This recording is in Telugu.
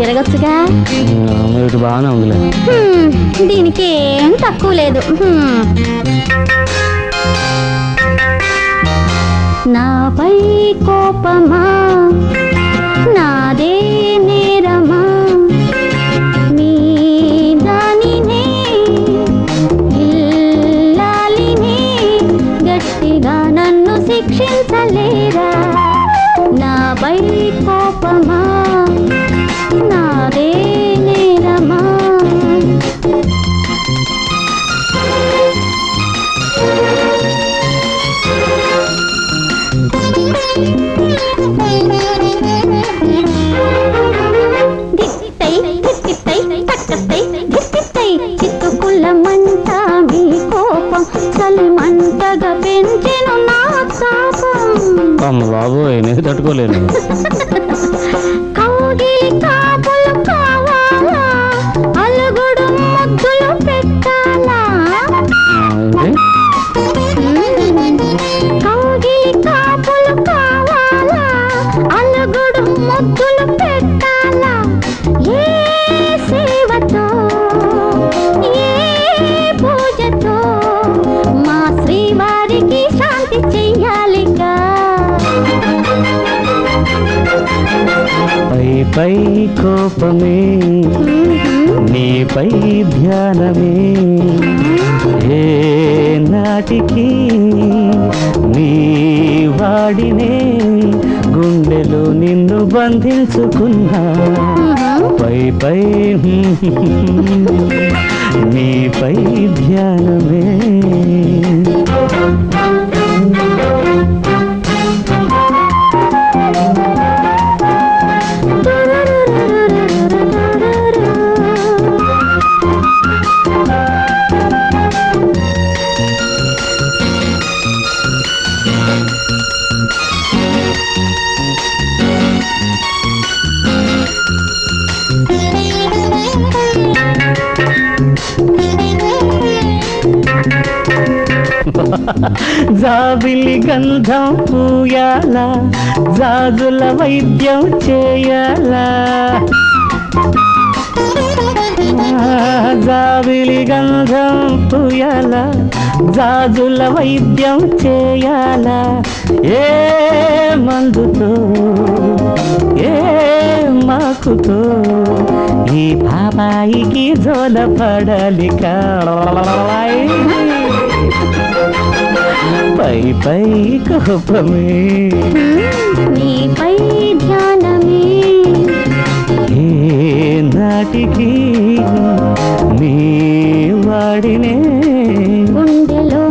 తిరగచ్చుగా ఇటు బాగానే ఉందిలే హ్మ్, దీనికి ఏం తక్కువ లేదు హ్మ్. నాపై కోపమా నాదే నేరమా మీ దానినే ఇల్లాలినే గట్టిగా నన్ను శిక్షించలేరా నాపై కోపమా నాదే నేరమా దిత్తై దిత్తై తక్కత్తై దిత్తై చిత్తుకుల మంట మీ కోపం చలి మంటగా పెంచెను నా తాపం అమ్మ బాబోయ్ నేను తట్టుకోలేను కౌగిలి కాపులు కావాలా అలుగుడు ముద్దులు పెట్టాలా ఏంటి? కౌగిలి కాపులు కావాలా అలుగుడు ముద్దులు పెట్టాలా ఏ సేవతో ఏ పూజతో మా శ్రీవారికి శాంతి చెయ్యాలిగా పై పై కోపమే నీపై ధ్యానమే ఏ నాటికి నీ వాడినే గుండెలో నిన్ను బంధించుకున్నా పై పై నీపై ధ్యానమే జాబిలి గంధం పూయాల జాజుల వైద్యం చేయాలా జాబిలి గంధం పూయాల జాజుల వైద్యం చేయాలా ఏ మందుతో ఏ మాకుతో ఈ బాబాయికి జోల పడాలి పై పై కోపమే నీపై ధ్యానమే ఏ నాటికి నీ వాడినే గుండెలో